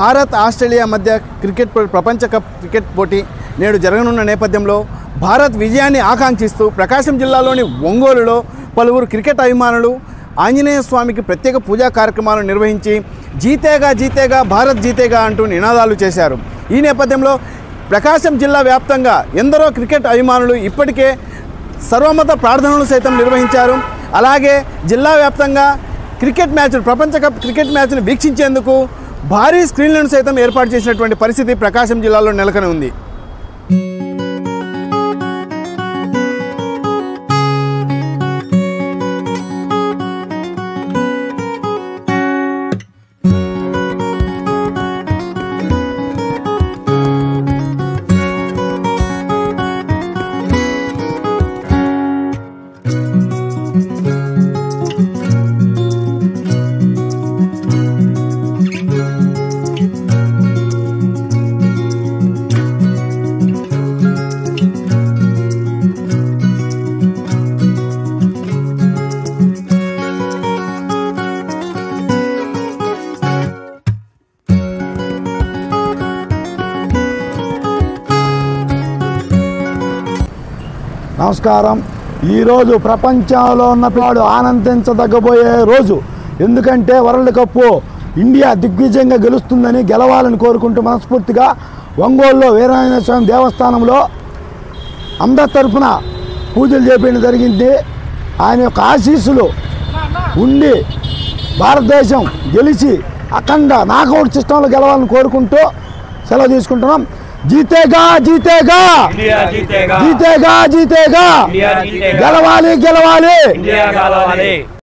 Bharat Australia మధ్య cricket పో- ప్రపంచ కప్ క్రికెట్ పోటీ నేడు జరగనున్న నేపథ్యంలో భారత్ విజయాన్ని ఆకాంక్షిస్తూ ప్రకాశం జిల్లాలోని ఒంగోలులో పలువురు క్రికెట్ అభిమానులు ఆంజనేయ స్వామికి ప్రత్యేక పూజా కార్యక్రమాలు నిర్వహించి జీతేగా జీతేగా భారత్ జీతేగా అంటూ నినాదాలు చేశారు ఈ నేపథ్యంలో ప్రకాశం జిల్లా వ్యాప్తంగా ఎందరో క్రికెట్ అభిమానులు ఇప్పటికే సర్వమత ప్రార్థనలు సైతం నిర్వహించారు అలాగే జిల్లా వ్యాప్తంగా క్రికెట్ మ్యాచ్లు ప్రపంచ కప్ క్రికెట్ మ్యాచ్ను వీక్షించేందుకు భారీ స్క్రీన్లను సైతం ఏర్పాటు చేసినటువంటి పరిస్థితి ప్రకాశం జిల్లాలో నెలకొని ఉంది నమస్కారం ఈరోజు ప్రపంచంలో ఉన్న పిల్లాడు ఆనందించదగ్గబోయే రోజు ఎందుకంటే వరల్డ్ కప్ ఇండియా దిగ్విజయంగా గెలుస్తుందని గెలవాలని కోరుకుంటూ మనస్ఫూర్తిగా ఒంగోలులో వీరాంజనేయ స్వామి దేవస్థానంలో అందరి తరఫున పూజలు చేపేయడం జరిగింది ఆయన యొక్క ఆశీస్సులు ఉండి భారతదేశం గెలిచి అఖండ నాకౌట్ సిస్టంలో గెలవాలని కోరుకుంటూ సెలవు తీసుకుంటున్నాం జీతేగా జీతేగా ఇండియా జీతేగా జీతేగా జీతేగా ఇండియా జీతేగా గెలవాలి గెలవాలి ఇండియా గెలవాలి